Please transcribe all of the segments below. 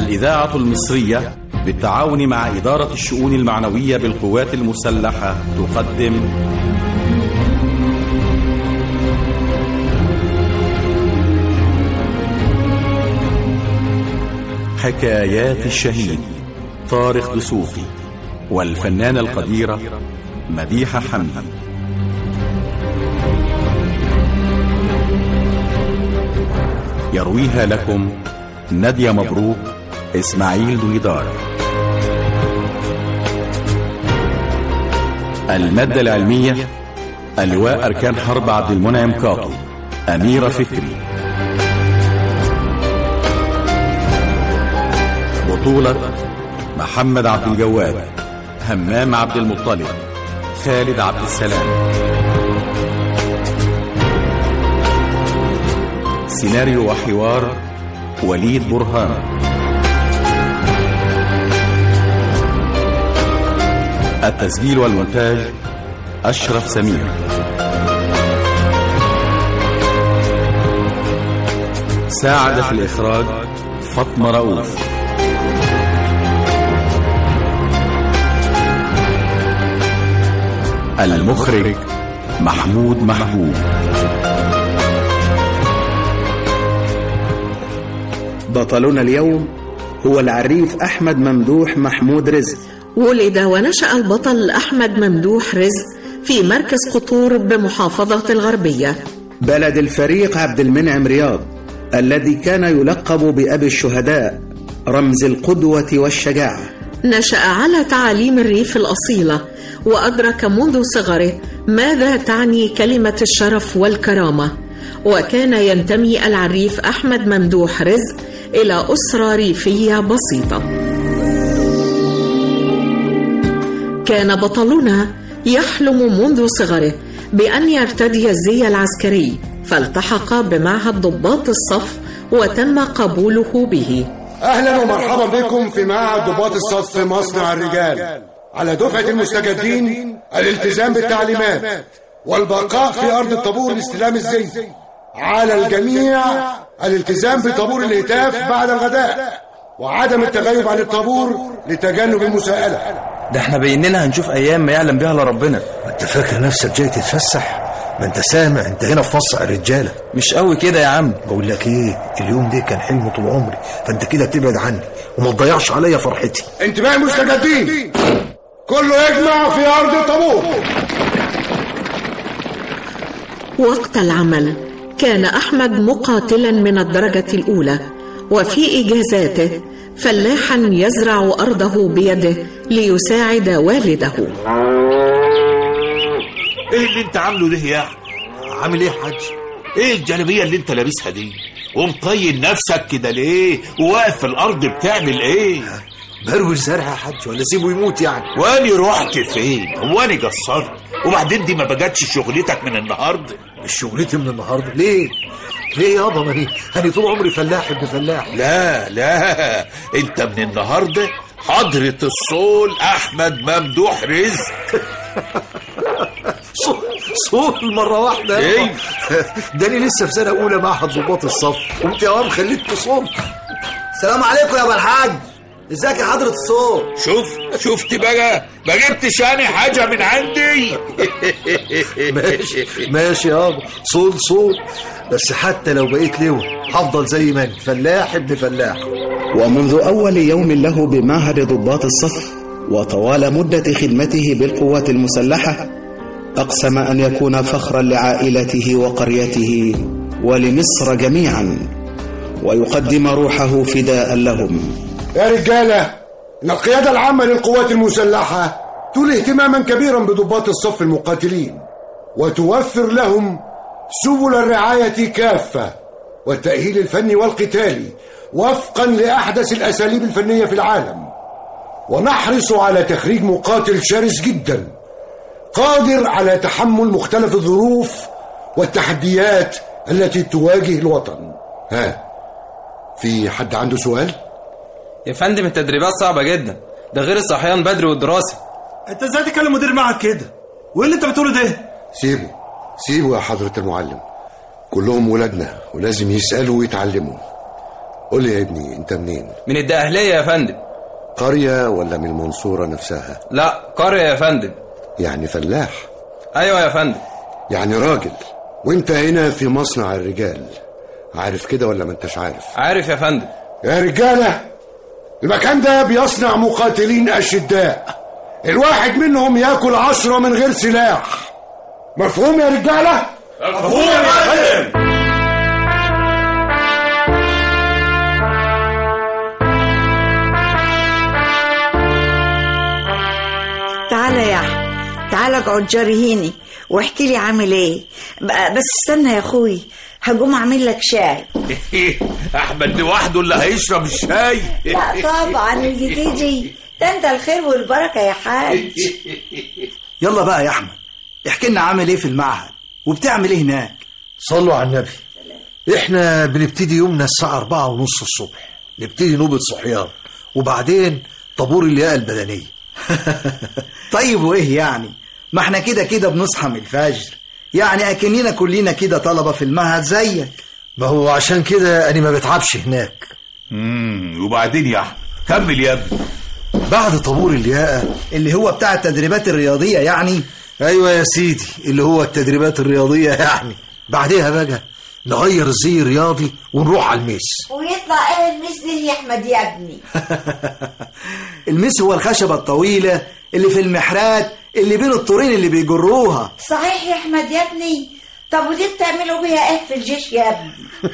الإذاعة المصرية بالتعاون مع إدارة الشؤون المعنوية بالقوات المسلحة تقدم حكايات الشهيد طارق دسوقي والفنانة القديرة مديحة حمدي يرويها لكم نادية مبروك إسماعيل دويدار المادة العلمية اللواء أركان حرب عبد المنعم كاطو أميرة فكري بطولة محمد عبد الجواد همام عبد المطلب خالد عبد السلام سيناريو وحوار وليد برهان التسجيل والمونتاج أشرف سمير ساعد في الإخراج فاطمة رؤوف المخرج محمود محبوب بطلنا اليوم هو العريف أحمد ممدوح محمود رزق ولد ونشأ البطل أحمد ممدوح رزق في مركز قطور بمحافظة الغربية بلد الفريق عبد المنعم رياض الذي كان يلقب بأبي الشهداء رمز القدوة والشجاعة نشأ على تعاليم الريف الأصيلة وأدرك منذ صغره ماذا تعني كلمة الشرف والكرامة وكان ينتمي العريف أحمد ممدوح رزق إلى أسرة ريفية بسيطة كان بطلنا يحلم منذ صغره بأن يرتدي الزي العسكري فالتحق بمعهد ضباط الصف وتم قبوله به اهلا ومرحبا بكم في معهد ضباط الصف في مصنع الرجال على دفعة المستجدين الالتزام بالتعليمات والبقاء في أرض الطابور لاستلام الزي على الجميع الالتزام بطابور الهتاف بعد الغداء وعدم التغيب عن الطابور لتجنب المساءلة ده احنا بيننا هنشوف ايام ما يعلم بيها الا ربنا انت فاكر نفسك جاي تتفسح ما انت سامع انت هنا في مصر الرجاله مش قوي كده يا عم بقول لك ايه اليوم ده كان حلم طول عمري فانت كده تبعد عني وما تضيعش عليا فرحتي انتباه المستجدين كله يجمع في أرض الطابور وقت العمل كان أحمد مقاتلا من الدرجة الأولى وفي إجازاته فلاحا يزرع أرضه بيده ليساعد والده ايه اللي انت عامله ده يا اخي عامل ايه يا حاج ايه الجلابيه اللي انت لابسها دي ومطين نفسك كده ليه وواقف في الارض بتعمل ايه بروي الزرع يا حاج ولا سيبه يموت يعني واني رحت فين هو اني قصرت وبعدين دي ما بقتش شغلتك من النهارده مش شغلتي من النهارده ليه ليه يابا ماني انا طول عمري فلاح ابن فلاح لا لا انت من النهارده حضرة الصول احمد ممدوح رزق صوت صوت مرة واحدة إيه؟ يابا. ده انا لسه في سنة أولى معهد ضباط الصف قمت يا عم خليتني صوت السلام عليكم يا ابو الحاج ازيك يا حضرة الصوت شوف شفت بقى ما جبتش انا حاجه من عندي ماشي ماشي يابا صوت صوت بس حتى لو بقيت لواء هفضل زي ما أنا فلاح ابن فلاح ومنذ أول يوم له بمعهد ضباط الصف وطوال مدة خدمته بالقوات المسلحة أقسم أن يكون فخرا لعائلته وقريته ولمصر جميعا ويقدم روحه فداء لهم يا رجالة إن القيادة العامة للقوات المسلحة تولي اهتماما كبيرا بضباط الصف المقاتلين وتوفر لهم سبل الرعاية كافة والتأهيل الفني والقتالي وفقا لأحدث الأساليب الفنية في العالم ونحرص على تخريج مقاتل شرس جدا قادر على تحمل مختلف الظروف والتحديات التي تواجه الوطن ها في حد عنده سؤال؟ يا فندم التدريبات صعبة جدا ده غير الصحيان بدري والدراسة انت ازاي تكلم مدير معهد كده وايه اللي انت بتقوله ده سيبه سيبه يا حضرة المعلم كلهم ولادنا ولازم يسألوا ويتعلموا قول لي يا ابني انت منين من الدقهلية يا فندم قرية ولا من المنصورة نفسها لا قرية يا فندم يعني فلاح ايوه يا فندم يعني راجل وانت هنا في مصنع الرجال عارف كده ولا ما انتش عارف عارف يا فندم يا رجالة المكان ده بيصنع مقاتلين أشداء الواحد منهم ياكل عشرة من غير سلاح مفهوم يا رجالة؟ مفهوم يا فندم تعالى يا احمد تعالى اقعد جاري واحكي لي عامل ايه بقى- بس استنى يا اخوي هقوم اعمل لك شاي احمد لوحده اللي هيشرب الشاي لا طبعا اللي تيجي ده انت الخير والبركه يا حاج يلا بقى يا احمد احكي لنا عامل ايه في المعهد وبتعمل ايه هناك صلوا على النبي احنا بنبتدي يومنا الساعة أربعة ونص الصبح نبتدي نوبة صحيان وبعدين طابور اللياقة البدنية طيب وايه يعني ما احنا كده كده بنصحى من الفجر يعني اكننا كلنا كده طلبة في المعهد زيك ما هو عشان كده أنا ما بتعبش هناك امم وبعدين يا احمد كمل يا ابني بعد طابور اللياقة اللي هو بتاع التدريبات الرياضية يعني أيوة يا سيدي اللي هو التدريبات الرياضية يعني بعدها بقى نغير الزي الرياضي ونروح على الميس ويطلع ايه المس دي يا احمد يا ابني المس هو الخشبة الطويلة اللي في المحرات اللي بين الطورين اللي بيجروها صحيح يا احمد يا ابني طب ودي بتعملوا بيها ايه في الجيش يا ابني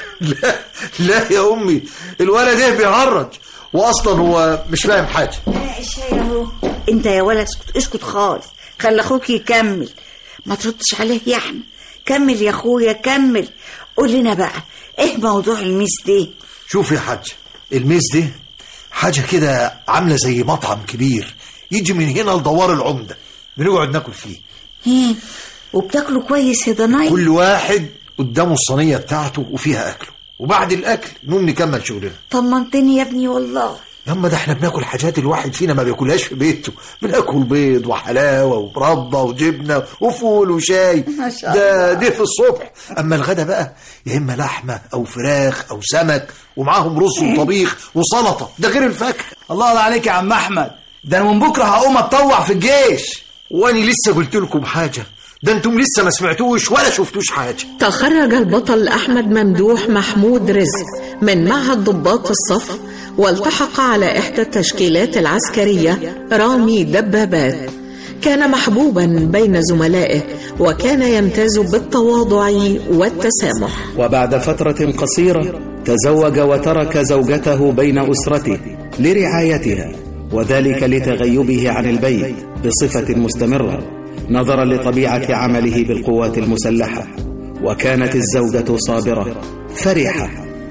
لا لا يا أمي الولد ده بيهرج وأصلا هو مش فاهم حاجة آه، الشاي اهو انت يا ولد اسكت اسكت خالص خلي اخوك يكمل ما تردش عليه يا احمد كمل يا اخويا كمل قول لنا بقى ايه موضوع الميس دي شوف يا حاج الميز دي حاجة كده عاملة زي مطعم كبير يجي من هنا لدوار العمدة بنقعد ناكل فيه هين وبتاكلوا كويس يا ضناي كل واحد قدامه الصينية بتاعته وفيها أكله وبعد الأكل نقوم نكمل شغلنا طمنتني يا ابني والله ياما ده احنا بناكل حاجات الواحد فينا ما بياكلهاش في بيته بناكل بيض وحلاوة ومربى وجبنة وفول وشاي ما شاء ده ده في الصبح أما الغدا بقى يا إما لحمة أو فراخ أو سمك ومعاهم رز وطبيخ وسلطة ده غير الفاكهة الله عليك يا عم احمد ده انا من بكره هقوم اتطوع في الجيش وأنا لسه قلت لكم حاجة ده انتم لسه ما سمعتوش ولا شفتوش حاجة تخرج البطل أحمد ممدوح محمود رزق من معهد ضباط الصف والتحق على إحدى التشكيلات العسكرية رامي دبابات كان محبوبا بين زملائه وكان يمتاز بالتواضع والتسامح وبعد فترة قصيرة تزوج وترك زوجته بين أسرته لرعايتها وذلك لتغيبه عن البيت بصفة مستمرة نظرا لطبيعة عمله بالقوات المسلحة وكانت الزوجة صابرة فرحة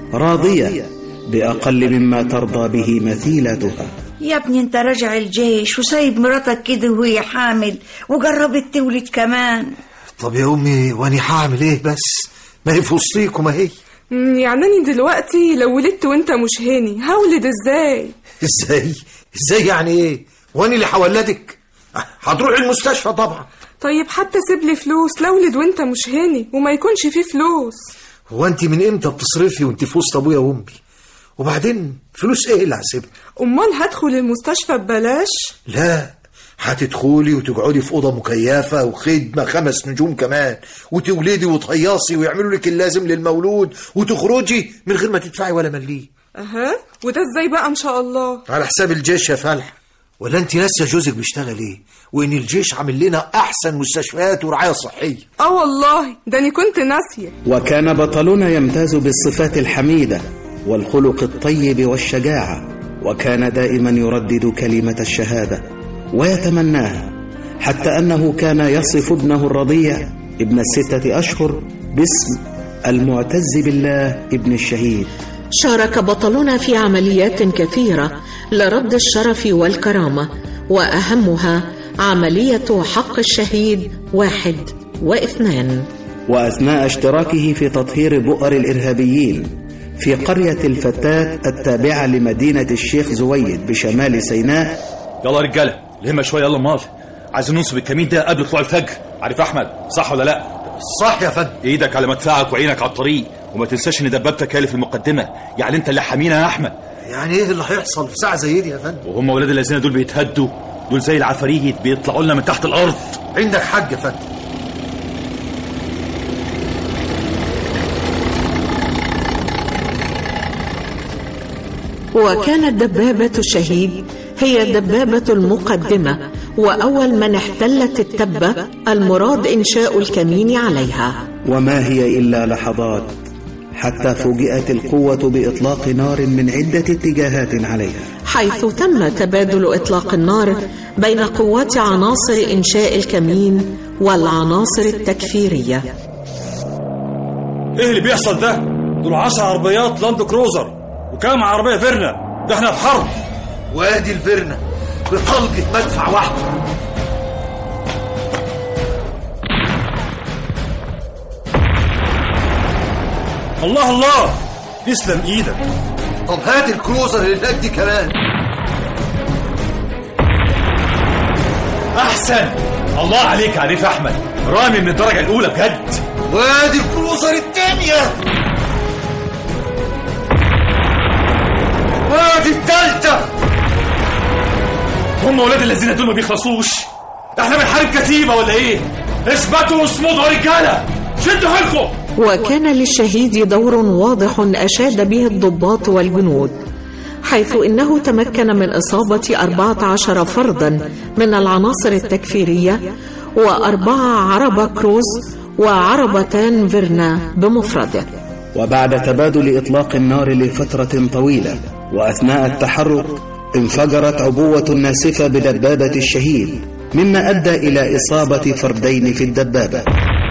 راضية بأقل مما ترضى به مثيلتها يا ابني انت راجع الجيش وسايب مراتك كده وهي حامل وجربت تولد كمان طب يا أمي وأنا هعمل إيه بس ما هي في وسطيكم أهي مم، يعني أنا دلوقتي لو ولدت وانت مش هاني هولد ازاي ازاي ازاي يعني ايه واني اللي هولدك هتروح المستشفى طبعا طيب حتى سيب لي فلوس لولد وانت مش هاني وما يكونش فيه فلوس هو انت من امتى بتصرفي وانت في وسط ابويا وامي وبعدين فلوس ايه اللي هسيبها امال هدخل المستشفى ببلاش لا هتدخلي وتقعدي في اوضه مكيفه وخدمه خمس نجوم كمان وتولدي وتهيصي ويعملوا لك اللازم للمولود وتخرجي من غير ما تدفعي ولا مليه اها وده ازاي بقى ان شاء الله على حساب الجيش يا فلح ولا انت ناسيه جوزك بيشتغل ايه وان الجيش عامل لنا احسن مستشفيات ورعايه صحيه اه والله ده انا كنت ناسيه وكان بطلنا يمتاز بالصفات الحميدة والخلق الطيب والشجاعة وكان دائما يردد كلمة الشهادة ويتمناها حتى أنه كان يصف ابنه الرضيع ابن الستة أشهر باسم المعتز بالله ابن الشهيد شارك بطلنا في عمليات كثيرة لرد الشرف والكرامة وأهمها عملية حق الشهيد واحد واثنان وأثناء اشتراكه في تطهير بؤر الإرهابيين في قرية الفتات التابعة لمدينة الشيخ زويد بشمال سيناء يلا يا رجاله لهمة شويه يلا مال عايزين ننصب الكمين ده قبل طلوع الفجر عارف احمد صح ولا لا صح يا فندم ايدك على مدفعك وعينك على الطريق وما تنساش ان دبابتك هي اللي في المقدمه يعني انت اللي حامينا يا احمد يعني ايه اللي هيحصل في ساعه زي دي يا فندم وهم ولاد الذين دول بيتهدوا دول زي العفاريت بيطلعوا لنا من تحت الارض عندك حق يا فندم وكانت دبابة الشهيد هي الدبابة المقدمة وأول من احتلت التبة المراد إنشاء الكمين عليها وما هي إلا لحظات حتى فوجئت القوة بإطلاق نار من عدة اتجاهات عليها حيث تم تبادل إطلاق النار بين قوات عناصر إنشاء الكمين والعناصر التكفيرية ايه اللي بيحصل ده؟ دول 10 عربيات لاند كروزر وكام عربية فيرنا ده احنا في حرب وادي الفرنة بطلقة مدفع واحدة الله الله تسلم ايدك طب هات الكروزر اللي هناك دي كمان احسن الله عليك يا عريف احمد رامي من الدرجه الاولى بجد وادي الكروزر التانية وادي التالتة هم ولاد الذين دول ما بيخلصوش احنا بنحارب كتيبه ولا ايه اثبتوا واصمدوا يا رجاله شدوا حيلكم وكان للشهيد دور واضح أشاد به الضباط والجنود حيث إنه تمكن من إصابة 14 فردا من العناصر التكفيرية وأربعة عربة كروز وعربتان فيرنا بمفرده وبعد تبادل إطلاق النار لفترة طويلة وأثناء التحرك انفجرت عبوة ناسفة بدبابة الشهيد مما أدى إلى إصابة فردين في الدبابة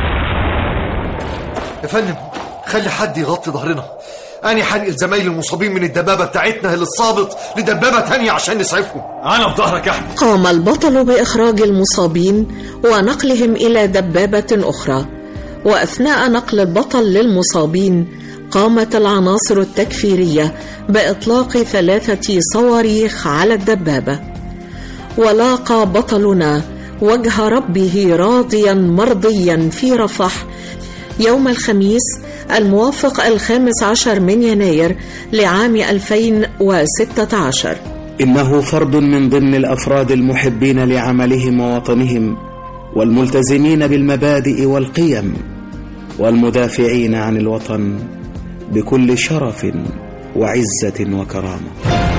يا فندم خلي حد يغطي ظهرنا أنا حنقل زمايلي المصابين من الدبابة بتاعتنا اللي اتصابت لدبابة تانية عشان نسعفهم انا في ظهرك يا احمد قام البطل بإخراج المصابين ونقلهم إلى دبابة أخرى وأثناء نقل البطل للمصابين قامت العناصر التكفيرية بإطلاق ثلاثة صواريخ على الدبابة ولاقى بطلنا وجه ربه راضيا مرضيا في رفح يوم الخميس الموافق الخامس عشر من يناير لعام 2016 إنه فرد من ضمن الأفراد المحبين لعملهم ووطنهم والملتزمين بالمبادئ والقيم والمدافعين عن الوطن بكل شرف وعزة وكرامة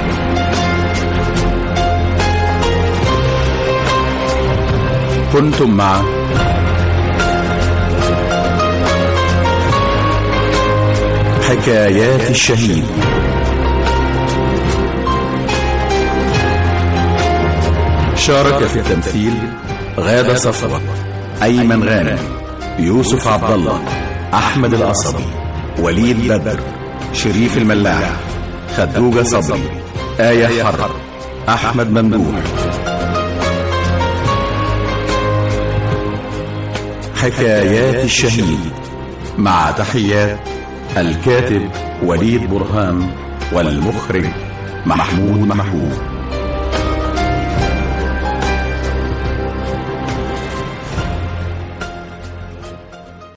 كنتم مع حكايات الشهيد شارك في التمثيل غادة صفوة أيمن غانم يوسف عبد الله أحمد القصبي وليد بدر شريف الملاح خدوجة صبري آية حرب أحمد ممدوح حكايات الشهيد مع تحيات الكاتب وليد برهان والمخرج محمود محمود